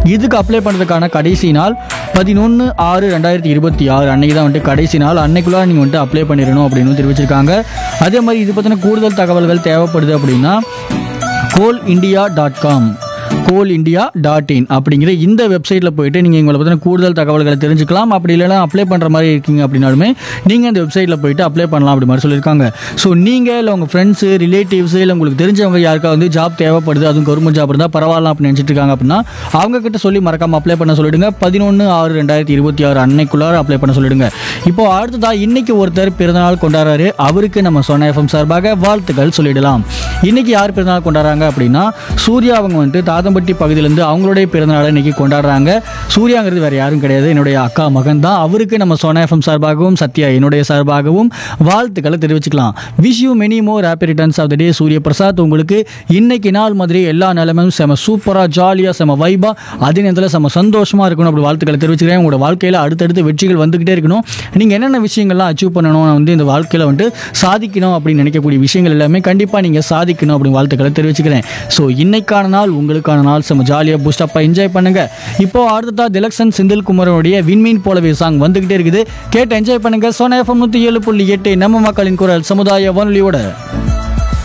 இதுக்கு அப்ளை பண்ணுறதுக்கான கடைசி நாள் பதினொன்று ஆறு ரெண்டாயிரத்தி இருபத்தி ஆறு அன்னைக்கு தான் வந்துட்டு கடைசி நாள் அன்னைக்குள்ளார நீங்கள் வந்துட்டு அப்ளை பண்ணிடணும் அப்படின்னு தெரிவிச்சிருக்காங்க அதே மாதிரி இது பற்றின கூடுதல் தகவல்கள் தேவைப்படுது அப்படின்னா coal India dot com coal India dot in அப்படிங்கிற இந்த வெப்சைட்டில் போயிட்டு நீங்கள் உங்களை பற்றின கூடுதல் தகவல்களை தெரிஞ்சுக்கலாம் அப்படி இல்லைனா அப்ளை பண்ணுற மாதிரி இருக்கீங்க அப்படின்னாலுமே நீங்கள் இந்த வெப்சைட்டில் போயிட்டு அப்ளை பண்ணலாம் அப்படி மாதிரி சொல்லியிருக்காங்க ஸோ நீங்கள் இல்லை உங்கள் ஃப்ரெண்ட்ஸு ரிலேட்டிவ்ஸு இல்லை உங்களுக்கு தெரிஞ்சவங்க யாருக்கா வந்து ஜாப் தேவைப்படுது அதுவும் கவர்மெண்ட் ஜாப் இருந்தால் பரவாயில்ல அப்படின்னு நினச்சிட்டு இருக்காங்க அப்படின்னா அவங்க கிட்ட சொல்லி மறக்காமல் அப்ளை பண்ண சொல்லிடுங்க பதினொன்று ஆறு ரெண்டாயிரத்தி இருபத்தி ஆறு அன்னைக்குள்ளார அப்ளை பண்ண சொல்லிடுங்க இப்போ அடுத்ததா இன்னைக்கு ஒருத்தர் பிறந்தநாள் கொண்டாடுறாரு அவருக்கு நம்ம சொன்ன எஃப்எம் சார்பாக வாழ்த்துக்கள் சொல்லிடலாம் இன்னைக்கு யார் பிறந்தநாள் கொண்டாடுறாங்க அப்படின்னா சூர்யா அவங்க வந்துட்டு தாதம்பட்டி பகுதியிலேருந்து அவங்களுடைய பிறந்தநாளை இன்னைக்கு கொண்டாடுறாங்க சூர்யாங்கிறது வேற யாரும் கிடையாது என்னுடைய அக்கா மகன் தான் அவருக்கு நம்ம சோனா எஃப்எம் சார்பாகவும் சத்யா என்னுடைய சார்பாகவும் வாழ்த்துக்களை தெரிவிச்சுக்கலாம் wish you many more happy returns of the day Surya Prasad உங்களுக்கு இன்னைக்கு நாள் மாதிரி எல்லா நிலைமையும் செம சூப்பராக ஜாலியாக செம வைபா அதே நேரத்தில் செம சந்தோஷமாக இருக்கணும் அப்படி வாழ்த்துக்களை தெரிவிச்சுக்கிறேன் உங்களோட வாழ்க்கையில் அடுத்தடுத்து வெற்றிகள் வந்துக்கிட்டே இருக்கணும் நீங்கள் என்னென்ன விஷயங்கள்லாம் அச்சீவ் பண்ணணும் வந்து இந்த வாழ்க்கையில் வந்துட்டு சாதிக்கணும் அப்படின்னு நினைக்கக்கூடிய விஷயங்கள் எல்லாமே கண்டிப்பாக நீங்கள் சாதிக்கணும் அப்படின்னு வாழ்த்துக்களை தெரிவிச்சுக்கிறேன் ஸோ இன்னைக்கான நாள் உங்களுக்கான நாள் செம ஜாலியாக பூஸ்டப்பாக என்ஜாய் பண்ணுங்க இப்போ அடுத்ததா திலக்ஷன் செந்தில் குமரனுடைய விண்மீன் போலவே சாங் வந்துகிட்டே இருக்குது கேட்டு என்ஜாய் பண்ணுங்க சோனா எஃப்எம் நூற்றி ஏழு புள்ளி எட்டு நம்ம மக்களின் குரல் சமுதாய வானொலியோட